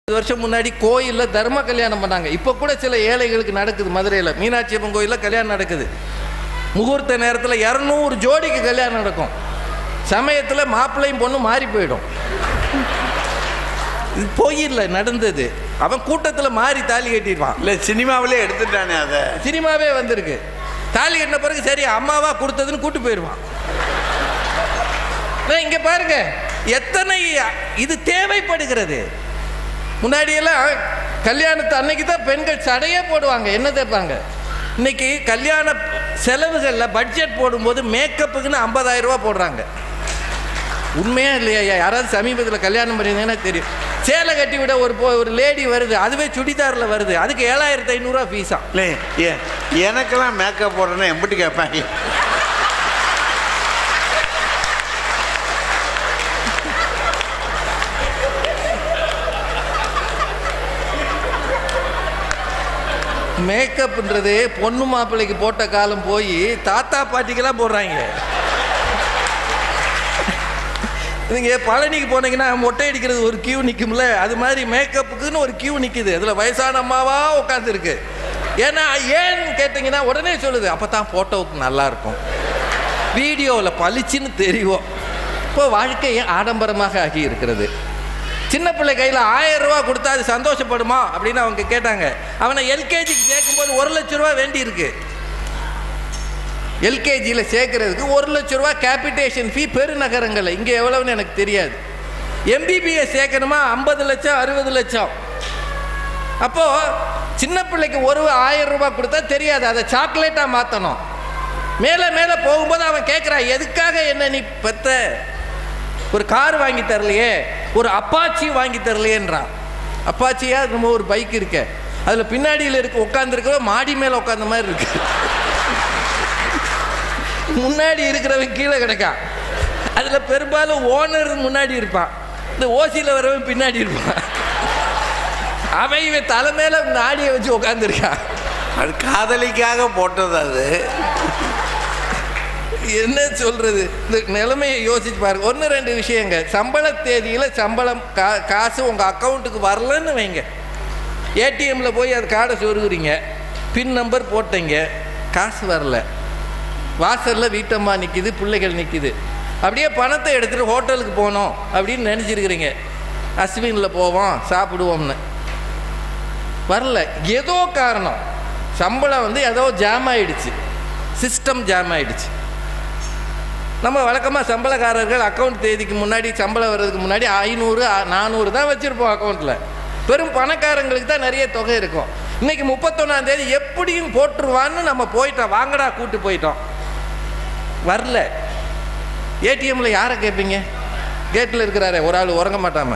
வருஷம் முன்னாடி கோயிலில் தர்ம கல்யாணம் பண்ணாங்க இப்போ கூட சில ஏழைகளுக்கு நடக்குது மதுரையில் மீனாட்சி அம்மன் கோயிலில் கல்யாணம் நடக்குது முகூர்த்த நேரத்தில் இரநூறு ஜோடிக்கு கல்யாணம் நடக்கும் சமயத்தில் மாப்பிள்ளையும் பொண்ணும் மாறி போயிடும் இது கோயில்ல நடந்தது அவன் கூட்டத்தில் மாறி தாலி கட்டிடுவான் இல்லை சினிமாவிலே எடுத்துட்டானே அதை சினிமாவே வந்திருக்கு தாலி கட்டின பிறகு சரி அம்மாவா கொடுத்ததுன்னு கூட்டு போயிடுவான் நான் இங்க பாருங்க எத்தனை இது தேவைப்படுகிறது முன்னாடியெல்லாம் கல்யாணத்து அன்னைக்கு தான் பெண்கள் சடையே போடுவாங்க என்ன தேய்ப்பாங்க இன்னைக்கு கல்யாண செலவுகளில் பட்ஜெட் போடும்போது மேக்கப்புக்குன்னு 50000 ரூபாய் போடுறாங்க உண்மையா இல்லையா யாராவது சமீபத்தில் கல்யாணம் பண்ணியிருந்தீங்கன்னா தெரியும் சேலை கட்டி விட ஒரு பொ- ஒரு லேடி வருது அதுவே சுடிதாரில் வருது அதுக்கு ஏழாயிரத்து ஐநூறுரூவா ஃபீஸா இல்லை ஏ எனக்கெல்லாம் மேக்கப் போடுறேன்னா எம்பிட்டு கேட்பாங்க மேக்கப்ன்றது பொண்ணு மாப்பிள்ளைக்கு போட்ட காலம் போய் தாத்தா பாட்டிக்கெல்லாம் போடுறாங்க நீங்க பழனிக்கு போனீங்கன்னா மொட்டை அடிக்கிறது ஒரு கியூ நிற்கும்ல அது மாதிரி மேக்கப்புக்குன்னு ஒரு கியூ நிற்குது அதில் வயசான அம்மாவா உட்காந்துருக்கு ஏன்னா ஏன்னு கேட்டிங்கன்னா உடனே சொல்லுது அப்போ தான் ஃபோட்டோவுக்கு நல்லா இருக்கும் வீடியோவில் பளிச்சுன்னு தெரியும் இப்போ வாழ்க்கை ஆடம்பரமாக ஆகி இருக்கிறது சின்ன பிள்ளை கையில் ஆயிரம் ரூபா கொடுத்தா அது சந்தோஷப்படுமா அப்படின்னு அவங்க கேட்டாங்க அவனை எல்கேஜிக்கு சேர்க்கும்போது ஒரு லட்ச ரூபா வேண்டி இருக்கு எல்கேஜியில் சேர்க்கறதுக்கு ஒரு லட்ச ரூபா கேபிட்டேஷன் ஃபீ பெருநகரங்களில் இங்கே எவ்வளவுன்னு எனக்கு தெரியாது எம்பிபிஎஸ் சேர்க்கணுமா ஐம்பது லட்சம் அறுபது லட்சம் அப்போ சின்ன பிள்ளைக்கு ஒரு ஆயிரம் ரூபாய் கொடுத்தா தெரியாது அதை சாக்லேட்டாக மாற்றணும் மேலே மேலே போகும்போது அவன் கேட்குறான் எதுக்காக என்ன நீ பெத்த ஒரு கார் வாங்கி தரலையே ஒரு அப்பாச்சி வாங்கி தரலையேன்றான் அப்பாச்சியா நம்ம ஒரு பைக் இருக்க அதில் பின்னாடியில் இருக்க உட்காந்துருக்கவ மாடி மேலே உட்காந்த மாதிரி இருக்கு முன்னாடி இருக்கிறவன் கீழே கிடக்கான் அதில் பெரும்பாலும் ஓனர் முன்னாடி இருப்பான் இந்த ஓசியில் வரவன் பின்னாடி இருப்பான் அவன் இவன் தலை மேலே இந்த ஆடியை வச்சு உட்காந்துருக்கான் அது காதலிக்காக போட்டது அது என்ன சொல்றது இந்த நிலைமையை யோசிச்சு பாருங்க ஒன்று ரெண்டு விஷயங்க சம்பள தேதியில் சம்பளம் கா காசு உங்கள் அக்கௌண்ட்டுக்கு வரலன்னு வைங்க ஏடிஎம்மில் போய் அது கார்டை சொருகுறீங்க பின் நம்பர் போட்டீங்க காசு வரல வாசலில் வீட்டம்மா நிற்கிது பிள்ளைகள் நிற்கிது அப்படியே பணத்தை எடுத்துகிட்டு ஹோட்டலுக்கு போனோம் அப்படின்னு நினச்சிருக்கிறீங்க அஸ்வினில் போவோம் சாப்பிடுவோம்னு வரல ஏதோ காரணம் சம்பளம் வந்து ஏதோ ஜாம் ஆயிடுச்சு சிஸ்டம் ஜாம் ஆயிடுச்சு நம்ம வழக்கமாக சம்பளக்காரர்கள் அக்கௌண்ட் தேதிக்கு முன்னாடி சம்பளம் வர்றதுக்கு முன்னாடி ஐநூறு நானூறு தான் வச்சுருப்போம் அக்கௌண்ட்டில் பெரும் பணக்காரங்களுக்கு தான் நிறைய தொகை இருக்கும் இன்னைக்கு முப்பத்தொன்னாம் தேதி எப்படியும் போட்டுருவான்னு நம்ம போயிட்டோம் வாங்கடா கூட்டு போயிட்டோம் வரல ஏடிஎம்மில் யாரை கேட்பீங்க கேட்டில் இருக்கிறாரே ஒரு ஆள் உறங்க மாட்டாம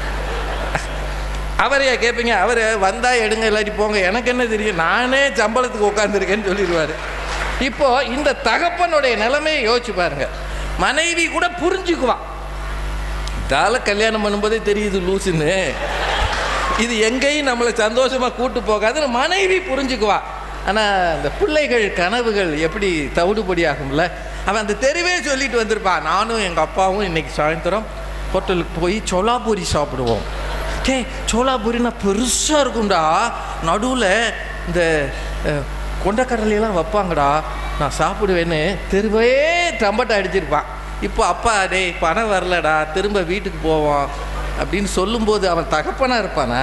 அவரையா கேட்பீங்க அவர் வந்தா எடுங்க இல்லாட்டி போங்க எனக்கு என்ன தெரியும் நானே சம்பளத்துக்கு உட்காந்துருக்கேன்னு சொல்லிடுவாரு இப்போ இந்த தகப்பனுடைய நிலைமையை யோசிச்சு பாருங்க மனைவி கூட புரிஞ்சுக்குவான் இதால கல்யாணம் பண்ணும்போதே தெரியுது லூசுன்னு இது எங்கேயும் நம்மளை சந்தோஷமா கூட்டு போகாதுன்னு மனைவி புரிஞ்சுக்குவா ஆனால் இந்த பிள்ளைகள் கனவுகள் எப்படி தவிடுபடி ஆகும்ல அவன் அந்த தெருவே சொல்லிட்டு வந்திருப்பான் நானும் எங்கள் அப்பாவும் இன்னைக்கு சாயந்தரம் ஹோட்டலுக்கு போய் சோலாபூரி சாப்பிடுவோம் டே சோலாபூரினா பெருசாக இருக்கும்டா நடுவில் இந்த அஹ், கொண்டக்கடலையெல்லாம் வைப்பாங்கடா நான் சாப்பிடுவேன்னு தெருவே தம்பட்டை அடிச்சிருப்பான் இப்போ அப்பா டேய் பணம் வரலடா திரும்ப வீட்டுக்கு போவோம் அப்படின்னு சொல்லும்போது அவன் தகப்பனாக இருப்பானா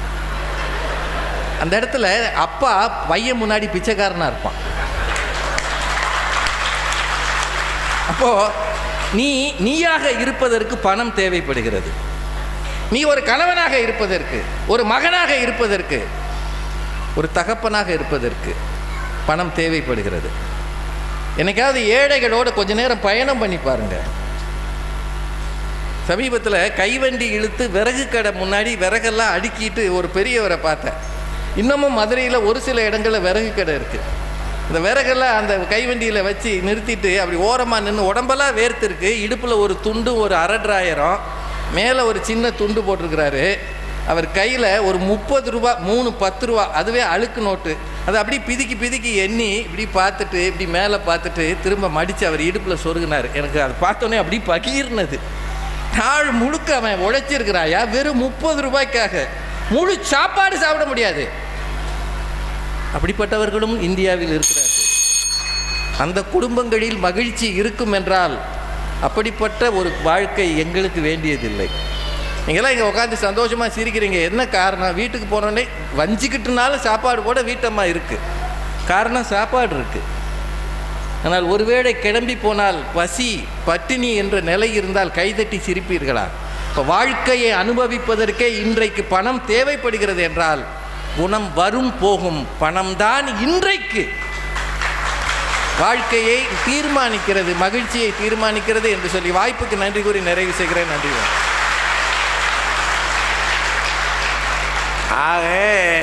அந்த இடத்துல அப்பா பையன் முன்னாடி பிச்சைக்காரனா இருப்பான் அப்போ நீ நீயாக இருப்பதற்கு பணம் தேவைப்படுகிறது நீ ஒரு கணவனாக இருப்பதற்கு ஒரு மகனாக இருப்பதற்கு ஒரு தகப்பனாக இருப்பதற்கு பணம் தேவைப்படுகிறது என்னைக்காவது ஏழைகளோட கொஞ்ச நேரம் பயணம் பண்ணி பாருங்க சமீபத்தில் கைவண்டி இழுத்து விறகு கடை முன்னாடி விறகெல்லாம் அடுக்கிட்டு ஒரு பெரியவரை பார்த்தேன் இன்னமும் மதுரையில் ஒரு சில இடங்களில் விறகு கடை இருக்குது இந்த விறகெல்லாம் அந்த கைவண்டியில் வச்சு நிறுத்திட்டு அப்படி ஓரமாக நின்று உடம்பெல்லாம் வேர்த்திருக்கு இடுப்பில் ஒரு துண்டும் ஒரு அரட்ராயிரம் மேலே ஒரு சின்ன துண்டு போட்டிருக்கிறாரு அவர் கையில் ஒரு முப்பது ரூபா மூணு பத்து ரூபா அதுவே அழுக்கு நோட்டு அதை அப்படி பிதுக்கி பிதுக்கி எண்ணி இப்படி பார்த்துட்டு இப்படி மேலே பார்த்துட்டு திரும்ப மடித்து அவர் இடுப்பில் சொருகினார் எனக்கு அதை பார்த்தோன்னே அப்படி பகீர்னது நாள் முழுக்க அவன் உழைச்சிருக்கிறாயா வெறும் முப்பது ரூபாய்க்காக முழு சாப்பாடு சாப்பிட முடியாது அப்படிப்பட்டவர்களும் இந்தியாவில் இருக்கிறார்கள் அந்த குடும்பங்களில் மகிழ்ச்சி இருக்கும் என்றால் அப்படிப்பட்ட ஒரு வாழ்க்கை எங்களுக்கு வேண்டியதில்லை நீங்களாம் இங்கே உட்காந்து சந்தோஷமாக சிரிக்கிறீங்க என்ன காரணம் வீட்டுக்கு போனோடனே வஞ்சிக்கிட்டுனாலும் சாப்பாடு போட வீட்டம்மா இருக்குது காரணம் சாப்பாடு இருக்குது ஆனால் ஒருவேளை கிளம்பி போனால் பசி பட்டினி என்ற நிலை இருந்தால் கைதட்டி சிரிப்பீர்களா இப்போ வாழ்க்கையை அனுபவிப்பதற்கே இன்றைக்கு பணம் தேவைப்படுகிறது என்றால் குணம் வரும் போகும் பணம்தான் இன்றைக்கு வாழ்க்கையை தீர்மானிக்கிறது மகிழ்ச்சியை தீர்மானிக்கிறது என்று சொல்லி வாய்ப்புக்கு நன்றி கூறி நிறைவு செய்கிறேன் நன்றி வணக்கம். ஆக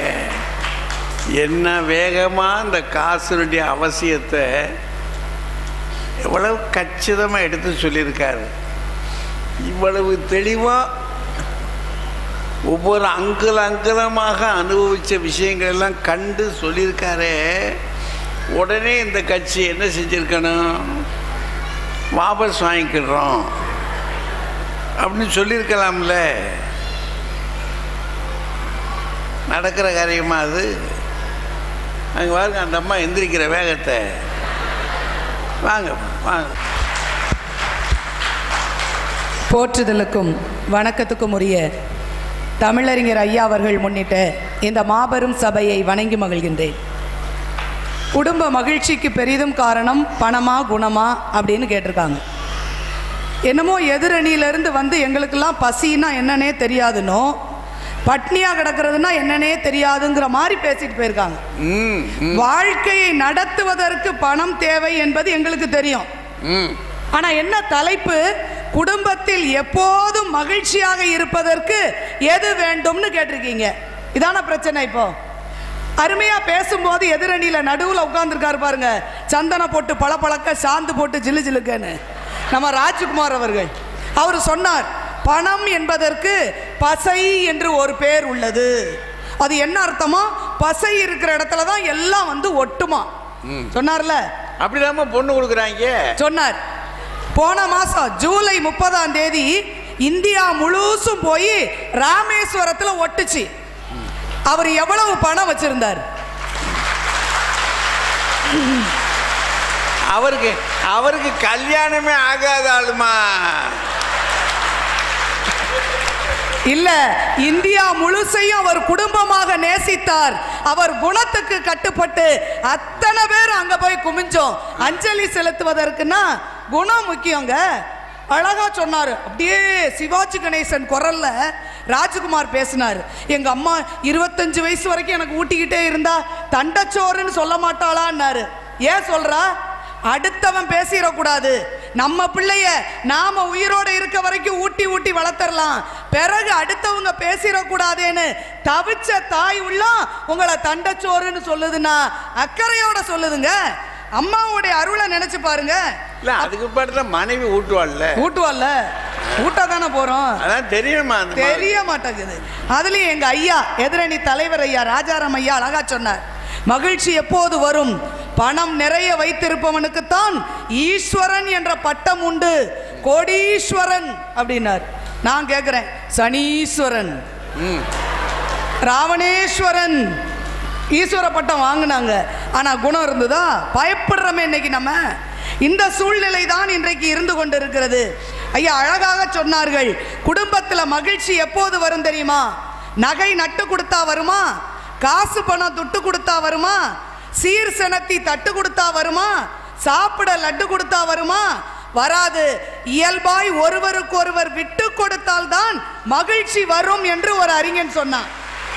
என்ன வேகமாக இந்த காசுனுடைய அவசியத்தை எவ்வளவு கச்சிதமாக எடுத்து சொல்லியிருக்காரு இவ்வளவு தெளிவாக ஒவ்வொரு அங்குல அங்குலமாக அனுபவித்த விஷயங்கள் எல்லாம் கண்டு சொல்லியிருக்காரே உடனே இந்த கட்சி என்ன செஞ்சுருக்கணும் வாபஸ் வாங்கிக்கிறோம் அப்படின்னு சொல்லியிருக்கலாம்ல நடக்கிற காரியமா அது அங்கே பாருங்க அந்த அம்மா எந்திரிக்கிற வேகத்தை வாங்க வாங்க போற்றுதலுக்கும் வணக்கத்துக்கும் உரிய தமிழறிஞர் ஐயா அவர்கள் முன்னிட்ட இந்த மாபெரும் சபையை வணங்கி மகிழ்கின்றேன் குடும்ப மகிழ்ச்சிக்கு பெரிதும் காரணம் பணமா குணமா அப்படின்னு கேட்டிருக்காங்க என்னமோ எதிரணியிலேருந்து வந்து எங்களுக்கெல்லாம் பசின்னா என்னன்னே தெரியாதுனோ பட்னியாக கிடக்கிறதுனா என்னன்னே தெரியாதுங்கிற மாதிரி பேசிட்டு போயிருக்காங்க ம் ம், வாழ்க்கையை நடத்துவதற்கு பணம் தேவை என்பது எங்களுக்கு தெரியும் ம் ஆனா என்ன தலைப்பு குடும்பத்தில் எப்போதும் மகிழ்ச்சியாக இருப்பதற்கு எது வேண்டும்னு கேட்டிருக்கீங்க இதான பிரச்சனை இப்போ அருமையா பேசும்போது எதிரணியில நடுவுல உட்கார்ந்துருக்காரு பாருங்க சந்தன போட்டு பளபளக்க சாந்து போட்டு ஜிலு ஜிலுக்கன்னு நம்ம ராஜ்குமார் அவர்கள் அவர் சொன்னார் பணம் என்பதற்கு பசை என்று ஒரு பேர் உள்ளது அது என்ன அர்த்தமோ பசை இருக்கிற இடத்துல தான் எல்லாம் வந்து ஒட்டுமா சொன்னார்ல அப்படிதாம்மா பொண்ணு கொடுக்குறாங்க சொன்னார் போன மாசம் ஜூலை முப்பதாம் தேதி இந்தியா முழுசும் போய் ராமேஸ்வரத்துல ஒட்டுச்சு அவர் எவ்வளவு பணம் வச்சிருந்தார் அவருக்கு அவருக்கு கல்யாணமே ஆகாத ஆளுமா இல்ல இந்தியா முழுசையும் அவர் குடும்பமாக நேசித்தார் அவர் குணத்துக்கு கட்டுப்பட்டு அத்தனை பேர் அங்க போய் குமிஞ்சோம் அஞ்சலி செலுத்துவதற்குன்னா குணம் முக்கியங்க அழகா சொன்னாரு அப்படியே சிவாஜி கணேசன் குரல்ல ராஜ்குமார் பேசினார் எங்க அம்மா இருபத்தஞ்சு வயசு வரைக்கும் எனக்கு ஊட்டிக்கிட்டே இருந்தா தண்டச்சோறுன்னு சொல்ல மாட்டாளான்னாரு ஏன் சொல்றா அடுத்தவன் பேசிடக்கூடாது நம்ம பிள்ளைய நாம உயிரோட இருக்க வரைக்கும் ஊட்டி ஊட்டி வளர்த்தரலாம் பிறகு அடுத்தவங்க பேசிடக்கூடாதேன்னு தவிச்ச தாய் உள்ளம் உங்களை தண்டச்சோறுன்னு சொல்லுதுன்னா அக்கறையோட சொல்லுதுங்க அம்மாவுடைய அருளை நினைச்சு பாருங்க இல்ல அதுக்கு பாட்டு தான் மனைவி ஊட்டுவாள்ல ஊட்டுவல்ல ஊட்ட தானே போறோம் அதான் தெரியுமா அந்த மாதிரி. தெரிய மாட்டேங்குது அதுலயும் எங்க ஐயா எதிரணி தலைவர் ஐயா ராஜாராம் ஐயா அழகா சொன்னார் மகிழ்ச்சி எப்போது வரும் பணம் நிறைய வைத்திருப்பவனுக்குத்தான் ஈஸ்வரன் என்ற பட்டம் உண்டு கோடீஸ்வரன் அப்படின்னார் நான் கேட்கிறேன் சனீஸ்வரன் ம் ராவணேஸ்வரன் ஈஸ்வர பட்டம் வாங்கினாங்க ஆனா குணம் இருந்ததா பயப்படுறோமே இன்னைக்கு நம்ம இந்த சூழ்நிலை தான் இன்றைக்கு இருந்து கொண்டிருக்கிறது ஐயா அழகாக சொன்னார்கள் குடும்பத்தில் மகிழ்ச்சி எப்போது வரும் தெரியுமா நகை நட்டு கொடுத்தா வருமா காசு பணம் துட்டு கொடுத்தா வருமா சீர் செனத்தி தட்டு கொடுத்தா வருமா சாப்பிட லட்டு கொடுத்தா வருமா வராது இயல்பாய் ஒருவருக்கொருவர் விட்டு கொடுத்தால்தான் மகிழ்ச்சி வரும் என்று ஒரு அறிஞன் சொன்னான்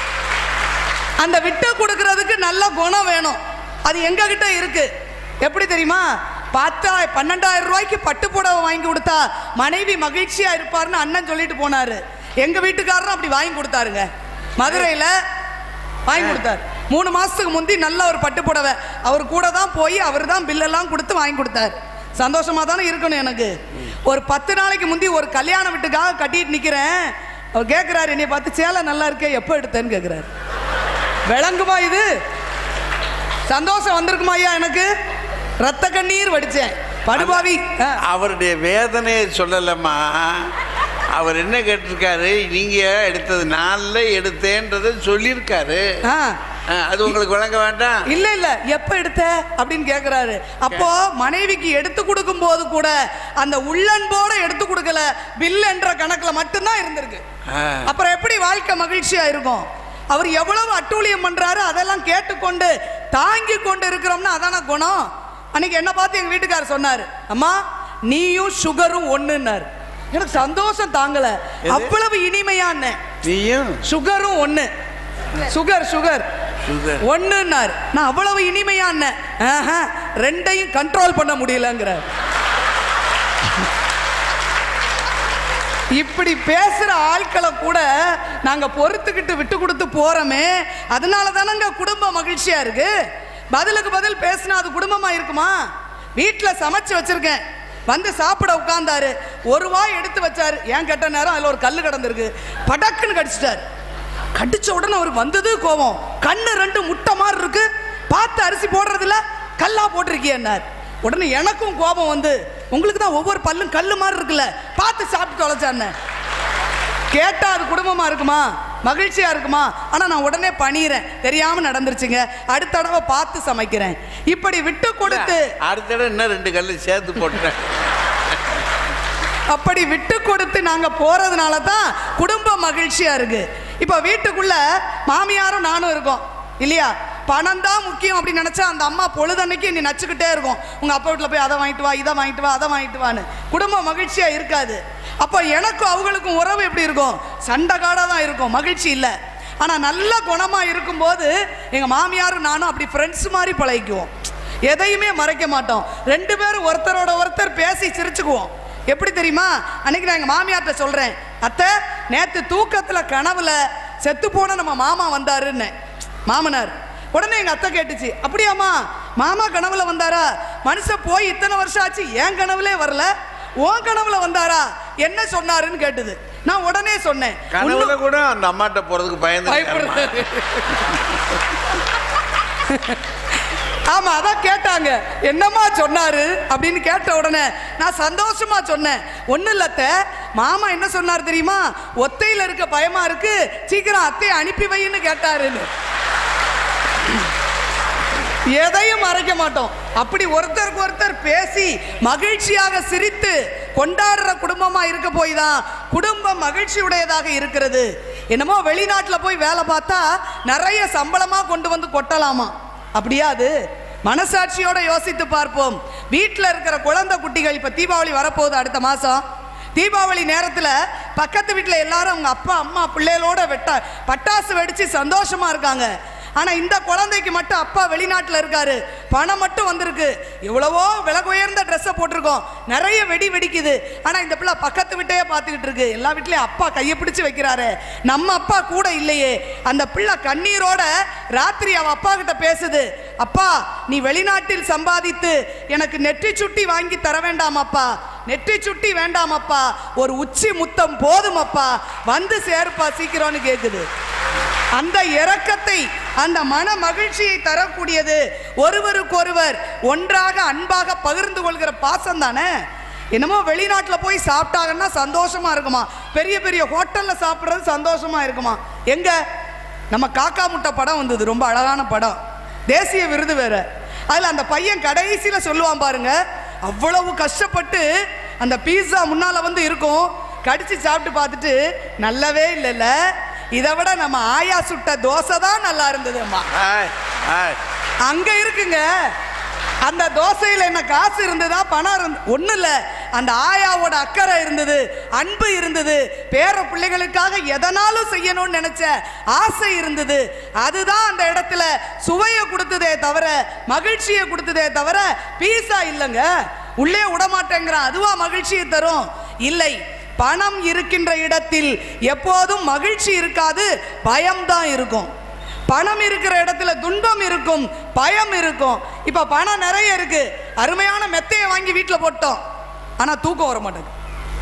அந்த விட்டு கொடுக்கறதுக்கு நல்ல குணம் வேணும் அது எங்க கிட்ட இருக்கு எப்படி தெரியுமா பத்தா பன்னெண்டாயிரம் ரூபாய்க்கு பட்டு புடவை வாங்கி கொடுத்தா மனைவி மகிழ்ச்சியா இருப்பார்னு அண்ணன் சொல்லிட்டு போனாரு எங்க வீட்டுக்காரரும் அப்படி வாங்கி கொடுத்தாருங்க மதுரையில வாங்கி கொடுத்தாரு மூணு மாசத்துக்கு முந்தி நல்ல ஒரு பட்டு புடவை அவர் கூட தான் போய் அவர் தான் பில்லெல்லாம் கொடுத்து வாங்கி கொடுத்தாரு சந்தோஷமா தானே இருக்கணும் எனக்கு ஒரு பத்து நாளைக்கு முந்தி ஒரு கல்யாண வீட்டுக்காக கட்டிட்டு நிக்கிறேன் அவர் கேட்குறாரு என்னை பார்த்து சேலை நல்லா இருக்கே எப்போ எடுத்தேன்னு கேட்குறாரு விளங்குமா இது சந்தோஷம் வந்திருக்குமா ஐயா எனக்கு ரத்த கண்ணீர் வடிச்சேன் படுபாவி ஆ, அவருடைய வேதனையை சொல்லலம்மா அவர் என்ன கேட்டிருக்காரு நீங்க எடுத்தது நாளில் எடுத்தேன்றதை சொல்லியிருக்காரு ஆ ஆ, அது உங்களுக்கு வழங்க வேண்டாம் இல்ல இல்ல எப்ப எடுத்த அப்படின்னு கேக்குறாரு அப்போ மனைவிக்கு எடுத்து கொடுக்கும் போது கூட அந்த உள்ளன்போட எடுத்து கொடுக்கல பில் என்ற கணக்குல மட்டும்தான் இருந்திருக்கு ஆ. அப்புறம் எப்படி வாழ்க்கை மகிழ்ச்சியா இருக்கும் அவர் எவ்வளவு அட்டூழியம் பண்றாரு அதெல்லாம் கேட்டுக்கொண்டு தாங்கி கொண்டு இருக்கிறோம்னா அதான குணம் அன்னைக்கு என்ன பார்த்து எங்க வீட்டுக்காரர் சொன்னாரு அம்மா நீயும் சுகரும் ஒண்ணுன்னாரு எனக்கு சந்தோஷம் தாங்கல அவ்வளவு இனிமையான நீயும் சுகரும் ஒண்ணு சுகர் சுகர் சுகர் ஒண்ணுன்னார் நான் அவ்வளவு இனிமையான ஆஹா, ரெண்டையும் கண்ட்ரோல் பண்ண முடியலங்கிறார் இப்படி பேசுற ஆட்களை கூட நாங்க பொறுத்துக்கிட்டு விட்டு கொடுத்து போறோமே அதனால தானங்க குடும்ப மகிழ்ச்சியா இருக்கு பதிலுக்கு பதில் பேசினா அது குடும்பமா இருக்குமா வீட்டில் சமைச்சு வச்சிருக்கேன் வந்து சாப்பிட உட்கார்ந்தாரு ஒரு வாய் எடுத்து வச்சாரு ஏன் கெட்ட நேரம் அதில் ஒரு கல் கிடந்திருக்கு படக்குன்னு கடிச்சிட்டாரு கடிச்ச உடனே அவருக்கு வந்தது கோபம் கண்ணு ரெண்டு முட்டை மாதிரி இருக்கு பார்த்து அரிசி போடுறதில்ல கல்லா போட்டிருக்கியன்னார் உடனே எனக்கும் கோபம் வந்து உங்களுக்கு தான் ஒவ்வொரு பல்லும் கல்லு மாதிரி இருக்குல்ல பார்த்து சாப்பிட்டு தொலைச்சான்னு கேட்டா அது குடும்பமா இருக்குமா மகிழ்ச்சியா இருக்குமா ஆனா நான் உடனே பணிகிறேன் தெரியாம நடந்துருச்சுங்க அடுத்த தடவை பார்த்து சமைக்கிறேன் இப்படி விட்டு கொடுத்து அடுத்த தடவை இன்னும் ரெண்டு கல்லு சேர்த்து போட்டேன் அப்படி விட்டு கொடுத்து நாங்க போறதுனால தான் குடும்பம் மகிழ்ச்சியா இருக்கு இப்ப வீட்டுக்குள்ள மாமியாரும் நானும் இருக்கோம் இல்லையா பணம் தான் முக்கியம் அப்படின்னு நினைச்சா அந்த அம்மா பொழுதன்னைக்கு நீ நச்சுக்கிட்டே இருக்கும் உங்க அப்பா வீட்டில் போய் அதை வாங்கிட்டு வா இதை வாங்கிட்டு வா அதை வாங்கிட்டு வான்னு குடும்பம் மகிழ்ச்சியா இருக்காது அப்போ எனக்கும் அவங்களுக்கும் உறவு எப்படி இருக்கும் சண்டை காடாக தான் இருக்கும் மகிழ்ச்சி இல்லை ஆனால் நல்ல குணமாக இருக்கும்போது எங்கள் மாமியாரும் நானும் அப்படி ஃப்ரெண்ட்ஸ் மாதிரி பழகிக்குவோம் எதையுமே மறைக்க மாட்டோம் ரெண்டு பேரும் ஒருத்தரோட ஒருத்தர் பேசி சிரிச்சுக்குவோம் எப்படி தெரியுமா அன்னைக்கு நான் எங்கள் மாமியார்ட்ட சொல்கிறேன் அத்தை நேற்று தூக்கத்தில் கனவுல செத்து போன நம்ம மாமா வந்தாருன்னு மாமனார் உடனே எங்கள் அத்தை கேட்டுச்சு அப்படியாம்மா மாமா கனவுல வந்தாரா மனுஷன் போய் இத்தனை வருஷம் ஆச்சு என் கனவுலே வரல உன் கனவுல வந்தாரா என்ன சொன்னாருன்னு கேட்டுது நான் உடனே சொன்னேன் கனவுல "உன்னு- கூட அந்த அம்மாட்ட போறதுக்கு பயந்து பயப்படுறாரு ஆமா அதான் கேட்டாங்க என்னம்மா சொன்னாரு அப்படின்னு கேட்ட உடனே நான் சந்தோஷமா சொன்னேன் ஒன்றும் இல்லத்த மாமா என்ன சொன்னார் தெரியுமா ஒத்தையில இருக்க பயமா இருக்கு சீக்கிரம் அத்தையை அனுப்பி வைன்னு கேட்டாருன்னு எதையும் மறைக்க மாட்டோம் அப்படி ஒருத்தருக்கு ஒருத்தர் பேசி மகிழ்ச்சியாக சிரித்து கொண்டாடுற குடும்பமா இருக்க போய் தான் குடும்பம் மகிழ்ச்சியுடையதாக இருக்கிறது என்னமோ வெளிநாட்டில் போய் வேலை பார்த்தா நிறைய சம்பளமா கொண்டு வந்து கொட்டலாமா அப்படியா அது மனசாட்சியோட யோசித்து பார்ப்போம் வீட்டில் இருக்கிற குழந்தை குட்டிகள் இப்போ தீபாவளி வரப்போகுது அடுத்த மாதம் தீபாவளி நேரத்தில் பக்கத்து வீட்டில் எல்லாரும் அவங்க அப்பா அம்மா பிள்ளைகளோட வெட்ட பட்டாசு வெடிச்சு சந்தோஷமா இருக்காங்க ஆனால் இந்த குழந்தைக்கு மட்டும் அப்பா வெளிநாட்டில் இருக்காரு பணம் மட்டும் வந்திருக்கு எவ்வளவோ விலை உயர்ந்த ட்ரெஸ்ஸை போட்டிருக்கோம் நிறைய வெடி வெடிக்குது ஆனால் இந்த பிள்ளை பக்கத்து வீட்டையே பார்த்துக்கிட்டு இருக்கு எல்லா வீட்லேயும் அப்பா கையை பிடிச்சு வைக்கிறாரு நம்ம அப்பா கூட இல்லையே அந்த பிள்ளை கண்ணீரோட ராத்திரி அவ அப்பா கிட்ட பேசுது அப்பா நீ வெளிநாட்டில் சம்பாதித்து எனக்கு நெற்றி சுட்டி வாங்கி தர வேண்டாமப்பா நெற்றி சுட்டி வேண்டாமப்பா ஒரு உச்சி முத்தம் போதுமப்பா வந்து சேருப்பா சீக்கிரம்னு கேட்குது அந்த இரக்கத்தை அந்த மன மகிழ்ச்சியை தரக்கூடியது ஒருவருக்கொருவர் ஒன்றாக அன்பாக பகிர்ந்து கொள்கிற பாசம் தானே என்னமோ வெளிநாட்டில் போய் சாப்பிட்டாங்கன்னா சந்தோஷமா இருக்குமா பெரிய பெரிய ஹோட்டலில் சாப்பிட்றது சந்தோஷமா இருக்குமா எங்க நம்ம காக்கா முட்டை படம் வந்தது ரொம்ப அழகான படம் தேசிய விருது வேற அதில் அந்த பையன் கடைசியில் சொல்லுவான் பாருங்க அவ்வளவு கஷ்டப்பட்டு அந்த பீஸா முன்னால் வந்து இருக்கும் கடிச்சு சாப்பிட்டு பார்த்துட்டு நல்லாவே இல்லைல்ல இதை விட நம்ம ஆயா சுட்ட தோசை தான் நல்லா இருந்ததும்மா ஆய், ஆய். அங்க இருக்குங்க அந்த தோசையில் என்ன காசு இருந்ததா பணம் இருந்து ஒன்றும் இல்லை அந்த ஆயாவோட அக்கறை இருந்தது அன்பு இருந்தது பேர பிள்ளைகளுக்காக எதனாலும் செய்யணும்னு நினைச்ச ஆசை இருந்தது அதுதான் அந்த இடத்துல சுவையை கொடுத்ததே தவிர மகிழ்ச்சியை கொடுத்ததே தவிர பீஸா இல்லைங்க உள்ளே விடமாட்டேங்கிறான் அதுவா மகிழ்ச்சியை தரும் இல்லை பணம் இருக்கின்ற இடத்தில் எப்போதும் மகிழ்ச்சி இருக்காது பயம்தான் இருக்கும் பணம் இருக்கிற இடத்துல துன்பம் இருக்கும் பயம் இருக்கும் இப்ப பணம் நிறைய இருக்கு அருமையான மெத்தையை வாங்கி வீட்டில் போட்டோம் ஆனா தூக்கம் வர மாட்டேங்குது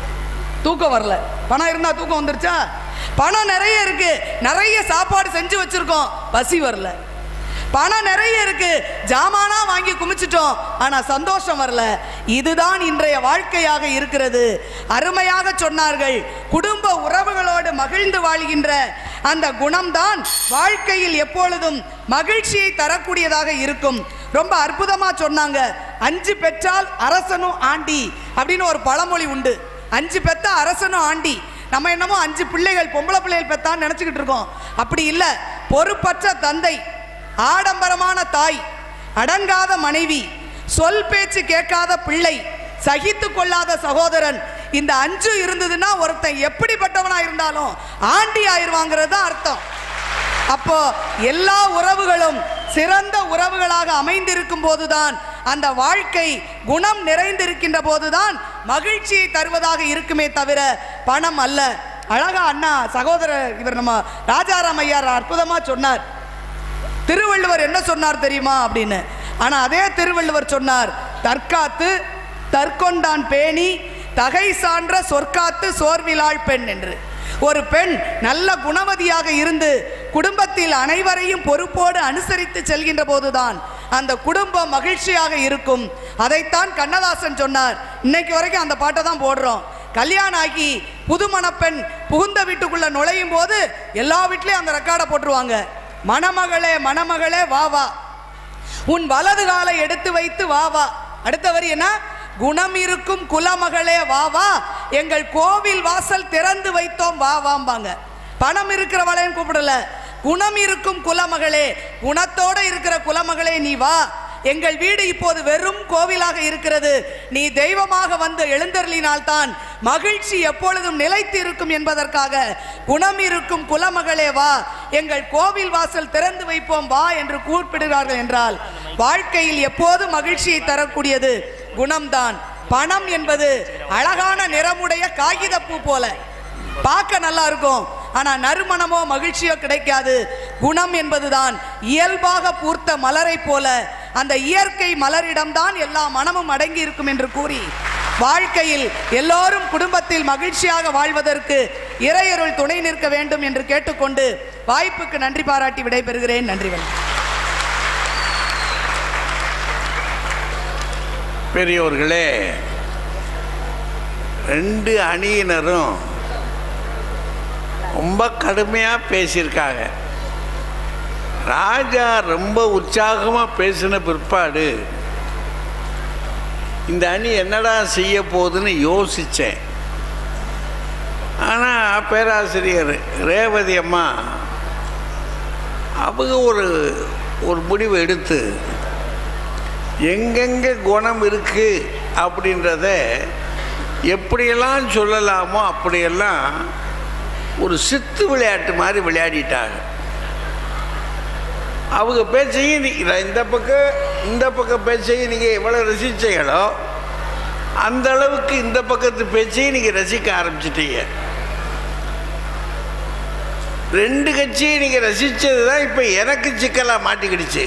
தூக்கம் வரல பணம் இருந்தா தூக்கம் வந்துருச்சா பணம் நிறைய இருக்கு நிறைய சாப்பாடு செஞ்சு வச்சிருக்கோம் பசி வரல பணம் நிறைய இருக்கு ஜாமானா வாங்கி குமிச்சிட்டோம் ஆனா சந்தோஷம் வரல இதுதான் இன்றைய வாழ்க்கையாக இருக்கிறது அருமையாக சொன்னார்கள் குடும்ப உறவுகளோடு மகிழ்ந்து வாழ்கின்ற அந்த குணம்தான் வாழ்க்கையில் எப்பொழுதும் மகிழ்ச்சியை தரக்கூடியதாக இருக்கும் ரொம்ப அற்புதமா சொன்னாங்க அஞ்சு பெற்றால் அரசனும் ஆண்டி அப்படின்னு ஒரு பழமொழி உண்டு அஞ்சு பெத்த அரசனும் ஆண்டி நம்ம என்னமோ அஞ்சு பிள்ளைகள் பொம்பளை பிள்ளைகள் பெத்தான்னு நினச்சிக்கிட்டு இருக்கோம் அப்படி இல்லை பொறுப்பற்ற தந்தை ஆடம்பரமான தாய் அடங்காத மனைவி சொல் பேச்சு கேட்காத பிள்ளை சகித்து கொள்ளாத சகோதரன் இந்த அஞ்சு இருந்ததுன்னா ஒருத்தன் எப்படிப்பட்டவனா இருந்தாலும் ஆண்டி ஆயிருவாங்கிறது தான் அர்த்தம் அப்போ எல்லா உறவுகளும் சிறந்த உறவுகளாக அமைந்திருக்கும் போதுதான் அந்த வாழ்க்கை குணம் நிறைந்திருக்கின்ற போதுதான் மகிழ்ச்சியை தருவதாக இருக்குமே தவிர பணம் அல்ல அழகா அண்ணா சகோதரர் இவர் நம்ம ராஜாராம் ஐயார் அற்புதமா சொன்னார் திருவள்ளுவர் என்ன சொன்னார் தெரியுமா அப்படின்னு ஆனா அதே திருவள்ளுவர் சொன்னார் தற்காத்து தற்கொண்டான் பேணி தகை சான்ற சொற்காத்து சோர்விலாள் பெண் என்று ஒரு பெண் நல்ல குணவதியாக இருந்து குடும்பத்தில் அனைவரையும் பொறுப்போடு அனுசரித்து செல்கின்ற போதுதான் அந்த குடும்பம் மகிழ்ச்சியாக இருக்கும் அதைத்தான் கண்ணதாசன் சொன்னார் இன்னைக்கு வரைக்கும் அந்த பாட்டை தான் போடுறோம் கல்யாணம் ஆகி புது மணப்பெண் புகுந்த வீட்டுக்குள்ள நுழையும் போது எல்லா வீட்லயும் அந்த ரெக்கார்டை போட்டுருவாங்க மணமகளே மணமகளே வா வா உன் வலது காலை எடுத்து வைத்து வா வா அடுத்த வரி என்ன குணம் இருக்கும் குலமகளே வா வா எங்கள் கோவில் வாசல் திறந்து வைத்தோம் வா வாம்பாங்க பணம் இருக்கிறவளையும் கூப்பிடல குணம் இருக்கும் குலமகளே குணத்தோட இருக்கிற குலமகளே நீ வா எங்கள் வீடு இப்போது வெறும் கோவிலாக இருக்கிறது நீ தெய்வமாக வந்து எழுந்தருளினால்தான் மகிழ்ச்சி எப்பொழுதும் நிலைத்து இருக்கும் என்பதற்காக குணம் இருக்கும் குலமகளே வா எங்கள் கோவில் வாசல் திறந்து வைப்போம் வா என்று கூப்பிடுகிறார்கள் என்றால் வாழ்க்கையில் எப்போது மகிழ்ச்சியை தரக்கூடியது குணம்தான் பணம் என்பது அழகான நிறமுடைய காகிதப்பூ போல பார்க்க நல்லா இருக்கும் ஆனா நறுமணமோ மகிழ்ச்சியோ கிடைக்காது குணம் என்பதுதான் இயல்பாக பூர்த்த மலரை போல அந்த இயற்கை மலரிடம்தான் எல்லா மனமும் அடங்கி இருக்கும் என்று கூறி வாழ்க்கையில் எல்லோரும் குடும்பத்தில் மகிழ்ச்சியாக வாழ்வதற்கு இறையருள் துணை நிற்க வேண்டும் என்று கேட்டுக்கொண்டு வாய்ப்புக்கு நன்றி பாராட்டி விடைபெறுகிறேன் நன்றி வணக்கம் பெரியோர்களே ரெண்டு அணியினரும் ரொம்ப கடுமையாக பேசியிருக்காங்க ராஜா ரொம்ப உற்சாகமாக பேசின பிற்பாடு இந்த அணி என்னடா செய்ய போகுதுன்னு யோசித்தேன் ஆனால் பேராசிரியர் ரேவதி அம்மா அவங்க ஒரு ஒரு முடிவு எடுத்து எங்கெங்கே குணம் இருக்குது அப்படின்றத எப்படியெல்லாம் சொல்லலாமோ அப்படியெல்லாம் ஒரு சித்து விளையாட்டு மாதிரி விளையாடிட்டாங்க அவங்க பேச்சையும் நீ- நான் இந்த பக்கம் இந்த பக்கம் பேச்சையும் நீங்கள் எவ்வளோ ரசிச்சீங்களோ அந்த அளவுக்கு இந்த பக்கத்து பேச்சையும் நீங்கள் ரசிக்க ஆரம்பிச்சிட்டீங்க ரெண்டு கட்சியும் நீங்கள் ரசித்தது தான் இப்போ எனக்கு சிக்கலாக மாட்டிக்கிடுச்சு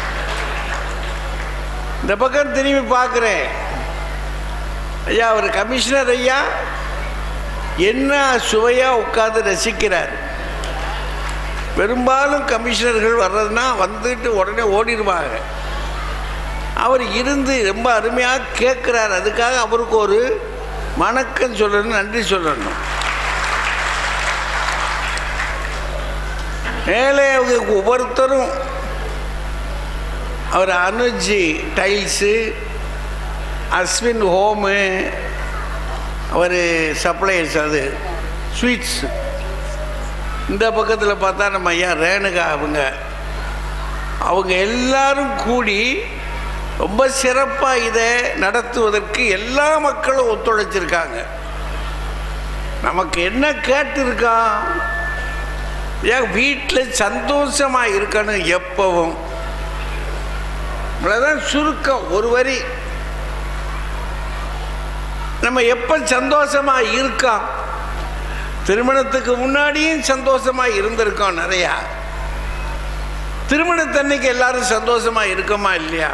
இந்த பக்கம் திரும்பி பார்க்குறேன் ஐயா அவர் கமிஷனர் ஐயா என்ன சுவையாக உட்காந்து ரசிக்கிறார் பெரும்பாலும் கமிஷனர்கள் வர்றதுனா வந்துட்டு உடனே ஓடிடுவாங்க அவர் இருந்து ரொம்ப அருமையாக கேட்குறார் அதுக்காக அவருக்கு ஒரு வணக்கம் சொல்லணும் நன்றி சொல்லணும் மேலே அவங்க ஒவ்வொருத்தரும் அவர் அனுஜி டைல்ஸு அஸ்வின் ஹோமு அவர் சப்ளையர்ஸ் அது ஸ்வீட்ஸ் இந்த பக்கத்தில் பார்த்தா நம்ம ஐயா ரேணுகா அவங்க அவங்க எல்லாரும் கூடி ரொம்ப சிறப்பாக இதை நடத்துவதற்கு எல்லா மக்களும் ஒத்துழைச்சிருக்காங்க நமக்கு என்ன கேட்டிருக்கான் ஏன் வீட்டில் சந்தோஷமாக இருக்கணும் எப்பவும் இவ்வளோதான் சுருக்கம் ஒரு வரி நம்ம எப்போ சந்தோஷமாக இருக்கோம் திருமணத்துக்கு முன்னாடியும் சந்தோஷமாக இருந்திருக்கோம் நிறையா திருமணத்தன்னைக்கு எல்லாரும் சந்தோஷமாக இருக்கோமா இல்லையா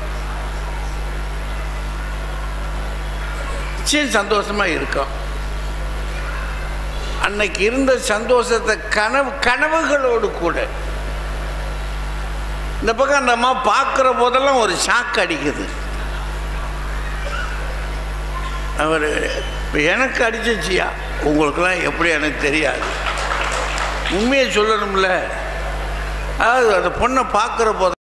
நிச்சயம் சந்தோஷமாக இருக்கோம் அன்னைக்கு இருந்த சந்தோஷத்தை கனவு கனவுகளோடு கூட இந்த பக்கம் அந்த அம்மா பார்க்குற போதெல்லாம் ஒரு ஷாக் அடிக்குது அவர் இப்போ எனக்கு அடிச்சிச்சியா உங்களுக்கெல்லாம் எப்படி எனக்கு தெரியாது உண்மையை சொல்லணும்ல அதாவது அந்த பொண்ணை பார்க்குற போது